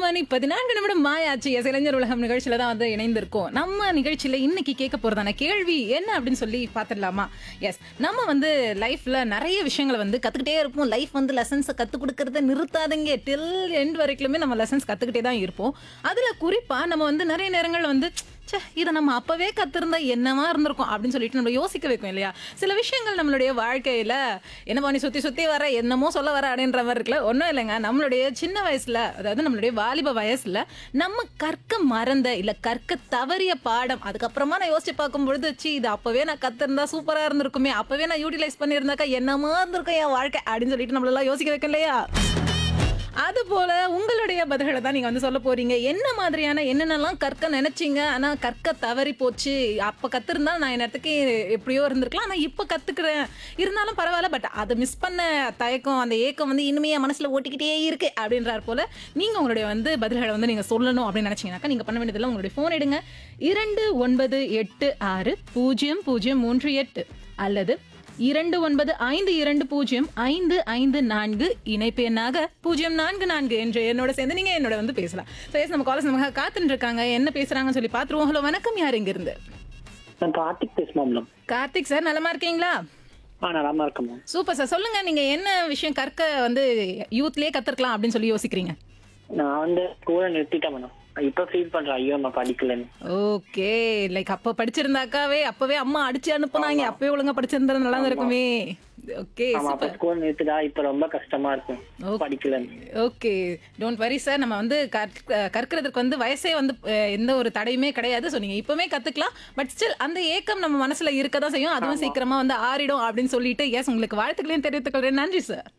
மணி பதினான்கு நிமிடம் மாயாச்சு எஸ் இளைஞர் உலகம் நிகழ்ச்சியில தான் வந்து இணைந்திருக்கோம் நம்ம நிகழ்ச்சியில இன்னைக்கு கேட்க போறதான கேள்வி என்ன அப்படின்னு சொல்லி பார்த்துடலாமா எஸ் நம்ம வந்து லைஃப்ல நிறைய விஷயங்களை வந்து கத்துக்கிட்டே இருப்போம் லைஃப் வந்து லெசன்ஸை கத்துக் கொடுக்கறத நிறுத்தாதீங்க டில் எண்ட் வரைக்குமே நம்ம லெசன்ஸ் கத்துக்கிட்டே தான் இருப்போம் அதுல குறிப்பா நம்ம வந்து நிறைய நேரங்கள் வந்து ச்சே இதை நம்ம அப்பவே கத்திருந்தா என்னவா இருந்திருக்கும் அப்படின்னு சொல்லிட்டு நம்ம யோசிக்க வைக்கும் இல்லையா சில விஷயங்கள் நம்மளுடைய வாழ்க்கையில என்ன பண்ணி சுத்தி சுத்தி வர என்னமோ சொல்ல வர அப்படின்ற மாதிரி இருக்குல்ல ஒன்றும் இல்லைங்க நம்மளுடைய சின்ன வயசுல அதாவது நம்மளுடைய வாலிப வயசுல நம்ம கற்க மறந்த இல்ல கற்க தவறிய பாடம் அதுக்கப்புறமா நான் யோசிச்சு பார்க்கும்பொழுது ச்சீ இது அப்பவே நான் கத்திருந்தா சூப்பரா இருந்திருக்குமே அப்பவே நான் யூட்டிலைஸ் பண்ணியிருந்தாக்கா என்னமா இருந்திருக்கும் என் வாழ்க்கை அப்படின்னு சொல்லிட்டு நம்மளெல்லாம் யோசிக்க வைக்கும் இல்லையா அது போல உங்களுடைய பதில்களை தான் நீங்க வந்து சொல்ல போறீங்க என்ன மாதிரியான என்னென்னலாம் கற்க நினைச்சீங்க ஆனா கற்க தவறி போச்சு அப்ப கத்திருந்தா நான் என் இடத்துக்கு எப்படியோ இருந்திருக்கலாம் ஆனா இப்ப கத்துக்கிறேன் இருந்தாலும் பரவாயில்ல பட் அதை மிஸ் பண்ண தயக்கம் அந்த ஏக்கம் வந்து இனிமே என் மனசுல ஓட்டிக்கிட்டே இருக்கு அப்படின்றார் போல நீங்க உங்களுடைய வந்து பதில்களை வந்து நீங்க சொல்லணும் அப்படின்னு நினைச்சீங்கன்னாக்கா நீங்க பண்ண வேண்டியதில்லை உங்களுடைய போன் எடுங்க இரண்டு ஒன்பது எட்டு ஆறு பூஜ்ஜியம் பூஜ்ஜியம் மூன்று எட்டு அல்லது இரண்டு ஒன்பது ஐந்து இரண்டு பூஜ்ஜியம் ஐந்து ஐந்து நான்கு இணைப்பு எண்ணாக பூஜ்ஜியம் நான்கு நான்கு என்று என்னோட சேர்ந்து நீங்க என்னோட வந்து பேசலாம் ஸோ எஸ் நம்ம காலேஜ் நமக்கு காத்துட்டு இருக்காங்க என்ன பேசுறாங்கன்னு சொல்லி பார்த்துருவோம் ஹலோ வணக்கம் யார் இங்க இருந்து நான் கார்த்திக் பேசுமாம் மேம் கார்த்திக் சார் நலமா இருக்கீங்களா ஆ நலமா இருக்கேன் மேம் சூப்பர் சார் சொல்லுங்க நீங்க என்ன விஷயம் கற்க வந்து யூத்லயே கத்துக்கலாம் அப்படின்னு சொல்லி யோசிக்கிறீங்க நான் வந்து ஸ்கூலை நிறுத்திட்டேன் மேடம் இப்போ ஃபீல் பண்றேன் ஐயோ நான் படிக்கலன்னு ஓகே லைக் அப்ப படிச்சிருந்தாக்காவே அப்பவே அம்மா அடிச்சு அனுப்புனாங்க அப்பவே ஒழுங்கா படிச்சிருந்தா நல்லா இருக்குமே ஓகே ஆமா அப்ப ஸ்கூல் நிறுத்திட்டா இப்ப ரொம்ப கஷ்டமா இருக்கும் Okay. படிக்கலன்னு ஓகே டோன்ட் வரி சார் நம்ம வந்து கற்க- கற்கிறதுக்கு வந்து வயசே வந்து அஹ், எந்த ஒரு தடையுமே கிடையாது ஸோ நீங்கள் இப்போவே கற்றுக்கலாம் பட் ஸ்டில் அந்த ஏக்கம் நம்ம மனசில் இருக்க தான் செய்யும் அதுவும் சீக்கிரமாக வந்து ஆறிடும் அப்படின்னு சொல்லிட்டு எஸ் உங்களுக்கு வாழ்த்துக்களையும் தெரிவித்துக் கொள்கிறேன் நன்றி சார்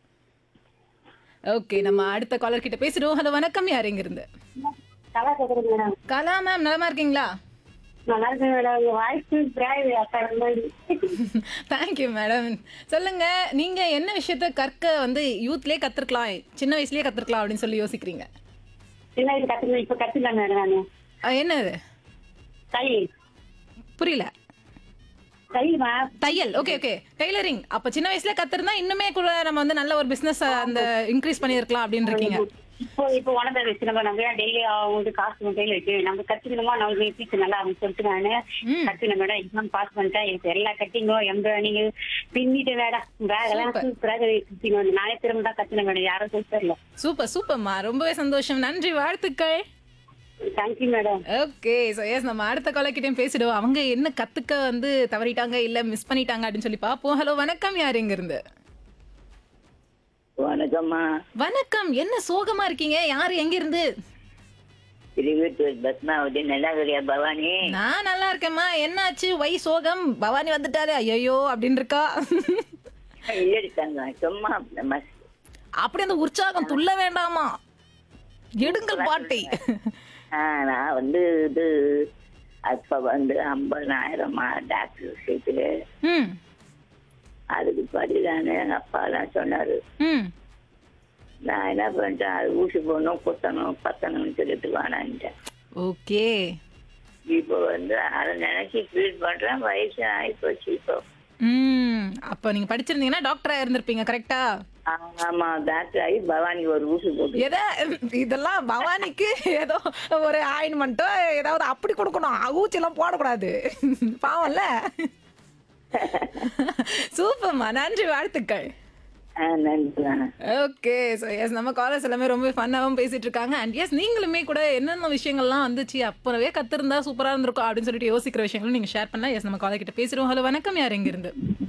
ஓகே நம்ம அடுத்த காலர் கிட்ட பேசிடுவோம் ஹலோ வணக்கம் யார் இருந்து நல்லா கேக்குறீங்க மேடம் கலா மேம் நலமா இருக்கீங்களா நல்லா இருக்கு மேடம் உங்க வாய்ஸ் பிராய் அக்கா மாதிரி தேங்க்யூ மேடம் சொல்லுங்க நீங்க என்ன விஷயத்த கற்க வந்து யூத்லயே கத்துருக்கலாம் சின்ன வயசுலயே கத்துருக்கலாம் அப்படின்னு சொல்லி யோசிக்கிறீங்க சின்ன வயசு கத்துக்கணும் இப்ப கத்துக்கலாம் மேடம் நானு அஹ், என்னது தையல் புரியல தையல்மா தையல் ஓகே ஓகே டெய்லரிங் அப்ப சின்ன வயசுல கத்துருந்தா இன்னுமே கூட நம்ம வந்து நல்ல ஒரு பிசினஸ் அந்த இன்க்ரீஸ் பண்ணிருக்கலாம் அப்படின்னு இருக்கீங்க இப்போ இப்போ உணர்ந்த வயசு நம்ம நம்ம டெய்லி அவங்க காசு கையில இருக்கு நம்ம கத்துக்கணுமா நம்ம டீச்சர் நல்லா அவங்க சொல்லிட்டு நானு கத்துக்கணும் மேடம் எக்ஸாம் பாஸ் பண்ணிட்டேன் எனக்கு எல்லா கட்டிங்கும் எம்ப்ராய்டிங் பின்னிட்டு மேடம் பேக் எல்லாம் சூப்பராக பின்னுவேன். நானே திரும்ப தான் கத்துனேன் மேடம் யாரும் சொல்லி தரல சூப்பர் சூப்பர்மா ரொம்பவே சந்தோஷம் நன்றி வாழ்த்துக்கள் thank you madam okay so yes நம்ம அடுத்த காலக்கிட்டையும் பேசிடுவோம் அவங்க என்ன கத்துக்க வந்து தவறிட்டாங்க இல்ல மிஸ் பண்ணிட்டாங்க அப்படின்னு சொல்லி பார்ப்போம் ஹலோ வணக்கம் யார் எங்க இருந்து வணக்கம்மா வணக்கம் என்ன சோகமா இருக்கீங்க யார் எங்க இருந்து திருவீட்டூர் பத்மாவதி நல்லாகரியா பவானி நான் நல்லா இருக்கேம்மா என்னாச்சு வை சோகம் பவானி வந்துட்டாரு ஐயோ அப்படின்னு இருக்கா இல்லடித்தாங்க சும்மா நம்ம அப்படி அந்த உற்சாகம் துள்ள வேண்டாமா எடுங்கள் பாட்டை ஆ, நான் வந்து இது அப்ப வந்து ஐம்பதாயிரமா டாக்டர் சீட்டு ம் அதுக்கு படிதானே எங்க அப்பா தான் சொன்னாரு ம் நான் என்ன பண்ணிட்டேன் அது ஊசி போடணும் குத்தணும் பத்தணும்னு சொல்லிட்டு வேணான்ட்டேன் ஓகே இப்போ வந்து அதை நினைச்சு ஃபீல் பண்றேன் வயசு ஆயிப்போச்சு இப்போ ம் அப்போ நீங்க படிச்சிருந்தீங்கன்னா டாக்டரா இருந்திருப்பீங்க கரெக்டா ஆமா டாக்டர் ஆகி பவானி ஒரு ஊசி போட்டு எதை இதெல்லாம் பவானிக்கு ஏதோ ஒரு ஆயின்மெண்ட்டோ ஏதாவது அப்படி கொடுக்கணும் ஊச்சிலாம் போடக்கூடாது பாவம்ல சூப்பர்மா நன்றி வாழ்த்துக்கள் ஆ, நன்றி ஓகே ஸோ எஸ் நம்ம காலேஜ் எல்லாமே ரொம்ப ஃபன்னாகவும் பேசிட்டு இருக்காங்க அண்ட் எஸ் நீங்களுமே கூட என்னென்ன விஷயங்கள்லாம் வந்துச்சு அப்பவே கத்திருந்தா சூப்பராக இருந்திருக்கும் அப்படின்னு சொல்லிட்டு யோசிக்கிற விஷயங்களும் நீங்கள் ஷேர் பண்ணலாம் எஸ் நம்ம காலேஜ் கிட்ட பேசுகிறோம் ஹலோ வணக்கம் யார் எங்க இருந்து